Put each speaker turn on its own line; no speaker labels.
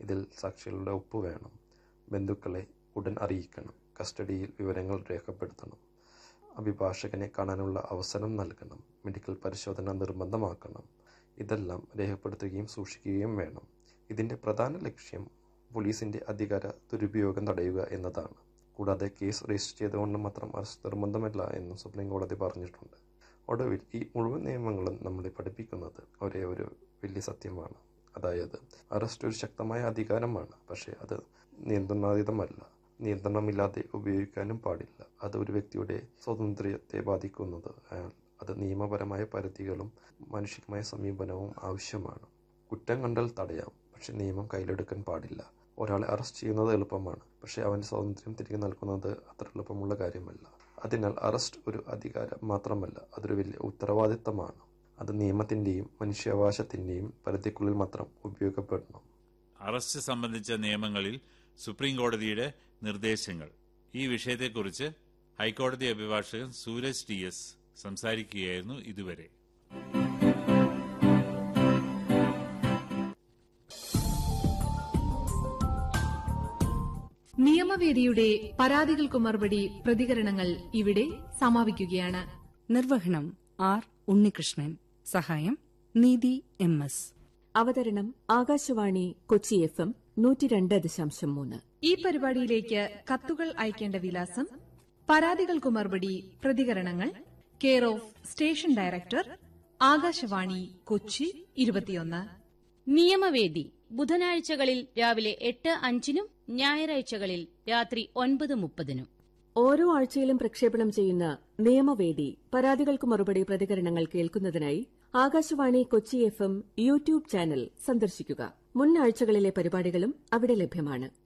ഇതിൽ സാക്ഷികളുടെ ഒപ്പ് വേണം ബന്ധുക്കളെ ഉടൻ അറിയിക്കണം കസ്റ്റഡിയിൽ വിവരങ്ങൾ രേഖപ്പെടുത്തണം അഭിഭാഷകനെ കാണാനുള്ള അവസരം നൽകണം മെഡിക്കൽ പരിശോധന നിർബന്ധമാക്കണം ഇതെല്ലാം രേഖപ്പെടുത്തുകയും സൂക്ഷിക്കുകയും വേണം ഇതിൻ്റെ പ്രധാന ലക്ഷ്യം പോലീസിൻ്റെ അധികാര ദുരുപയോഗം തടയുക എന്നതാണ് കൂടാതെ കേസ് രജിസ്റ്റർ ചെയ്തുകൊണ്ട് മാത്രം അറസ്റ്റ് നിർബന്ധമല്ല എന്നും സുപ്രീം കോടതി പറഞ്ഞിട്ടുണ്ട് ഒടുവിൽ ഈ മുഴുവൻ നിയമങ്ങളും നമ്മളെ പഠിപ്പിക്കുന്നത് ഒരേ ഒരു വലിയ സത്യമാണ് അതായത് അറസ്റ്റ് ഒരു ശക്തമായ അധികാരമാണ് പക്ഷേ അത് നിയന്ത്രണാതീതമല്ല നിയന്ത്രണമില്ലാതെ ഉപയോഗിക്കാനും പാടില്ല അത് ഒരു വ്യക്തിയുടെ സ്വാതന്ത്ര്യത്തെ ബാധിക്കുന്നത് അയാൾ അത് നിയമപരമായ പരിധികളും മാനുഷികമായ സമീപനവും ആവശ്യമാണ് കുറ്റം കണ്ടാൽ തടയാം പക്ഷെ നിയമം കയ്യിലെടുക്കാൻ പാടില്ല ഒരാളെ അറസ്റ്റ് ചെയ്യുന്നത് എളുപ്പമാണ് പക്ഷേ അവൻ്റെ സ്വാതന്ത്ര്യം തിരികെ നൽകുന്നത് അത്ര എളുപ്പമുള്ള കാര്യമല്ല അതിനാൽ അറസ്റ്റ് ഒരു അധികാരം മാത്രമല്ല അതൊരു വലിയ ഉത്തരവാദിത്തമാണ് അത് നിയമത്തിൻ്റെയും മനുഷ്യാവകാശത്തിൻ്റെയും പരിധിക്കുള്ളിൽ മാത്രം ഉപയോഗപ്പെടണം
അറസ്റ്റ് സംബന്ധിച്ച നിയമങ്ങളിൽ സുപ്രീം കോടതിയുടെ നിർദ്ദേശങ്ങൾ ഈ വിഷയത്തെക്കുറിച്ച് ഹൈക്കോടതി അഭിഭാഷകൻ സൂരജ് ടി എസ് സംസാരിക്കുകയായിരുന്നു ഇതുവരെ
നിയമവേദിയുടെ പരാതികൾക്ക് മറുപടി പ്രതികരണങ്ങൾ ഇവിടെ സമാപിക്കുകയാണ്
നിർവഹണം ആർ ഉണ്ണികൃഷ്ണൻ സഹായം നീതി എം എസ്
അവതരണം ആകാശവാണി കൊച്ചി എഫ് എം നൂറ്റി രണ്ട് ദശാംശം മൂന്ന്
ഈ പരിപാടിയിലേക്ക് കത്തുകൾ അയക്കേണ്ട വിലാസം പരാതികൾക്ക് മറുപടി പ്രതികരണങ്ങൾ care of station director Akashvani Kochi ഇരുപത്തിയൊന്ന്
നിയമവേദി ബുധനാഴ്ചകളിൽ രാവിലെ എട്ട് അഞ്ചിനും ഞായറാഴ്ചകളിൽ രാത്രി ഒൻപത് മുപ്പതിനും
ഓരോ ആഴ്ചയിലും പ്രക്ഷേപണം ചെയ്യുന്ന നിയമവേദി പരാതികൾക്ക് മറുപടി പ്രതികരണങ്ങൾ കേൾക്കുന്നതിനായി Akashvani Kochi F M YouTube channel സന്ദർശിക്കുക മുൻ ആഴ്ചകളിലെ പരിപാടികളും അവിടെ ലഭ്യമാണ്